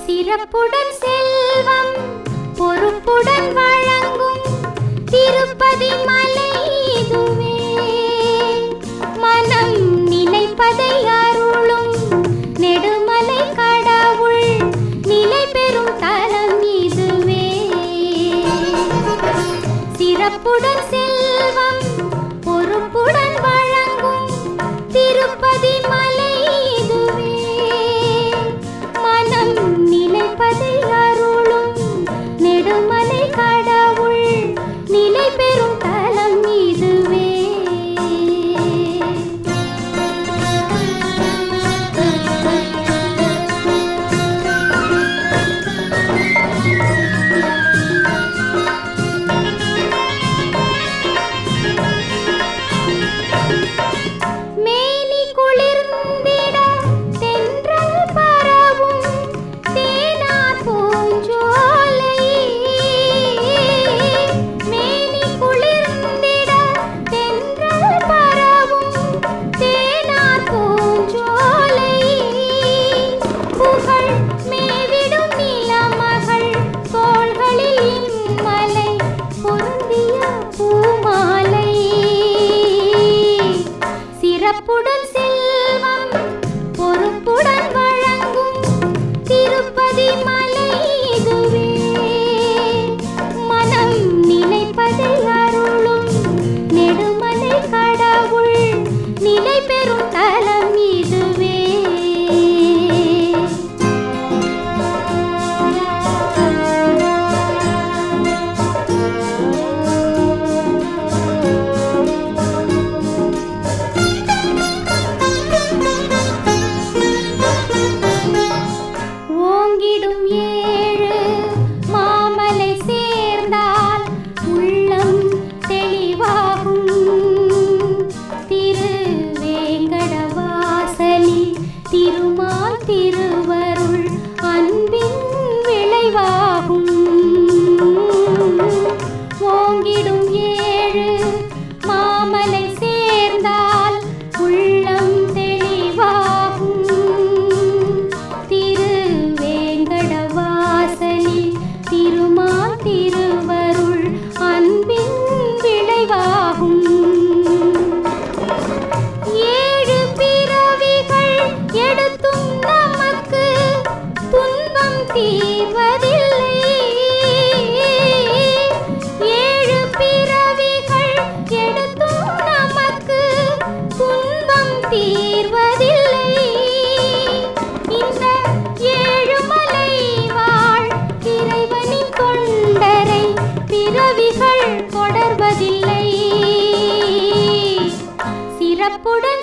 சிறப்புடன் செல்வம் பொறுப்புடன் வழங்கும் திருப்பதி மலை இதுவே மனம் நினைப்பதை அருளும் நெடுமலை கடவுள் நிலை பெறும் தலம் இதுவே சிறப்புடன் செல்வம் பொறுப்புடன் வழங்கும் திருப்பதி மலை இதுவே மனம் நினைப்பதை அருளும் நெடுமலை கடவுள் நிலை பெறும் தலம் இதுவே மேனி குளிர்ந்திட தென்றல் பரவும் தேனார் பூஞ்சோலை மேனி குளிர்ந்திட தென்றல் பரவும் தேனார் பூஞ்சோலை புகழ் மேவிடும் நிலமகள் தோள்களில் இம்மலை பொருந்திய பூமாலை சிறப்புடன் செல்வம் பொறுப்புடன் வழங்கும் திருப்பதி மலை இதுவே மனம் நினைப்பதை அருளும் நெடுமலை கடவுள் நிலை பெறும் தலம் இதுவே ஓங்கிடும் ஏழு மாமலை சேர்ந்தால் உள்ளம் தெளிவாகும் திருவேங்கடவாசலில் திருமால் திருவருள் அன்பின் விளைவாகும் ஓங்கிடும் ஏழு மாமலை சேர்ந்தால் உள்ளம் தெளிவாகும் திருவேங்கடவாசலில் திருமால் திருவருள் அன்பின் விளைவாகும் ஏழு பிறவிகள் எடுத்தும் நமக்கு துன்பம் தீர்வதில்லை ஏழு பிறவிகள் எடுத்தும் நமக்கு துன்பம் தீர்வதில்லை இந்த ஏழுமலை வாழ் இறைவனின் தொண்டரை பிறவிகள் தொடர்வதில்லை சிறப்புடன்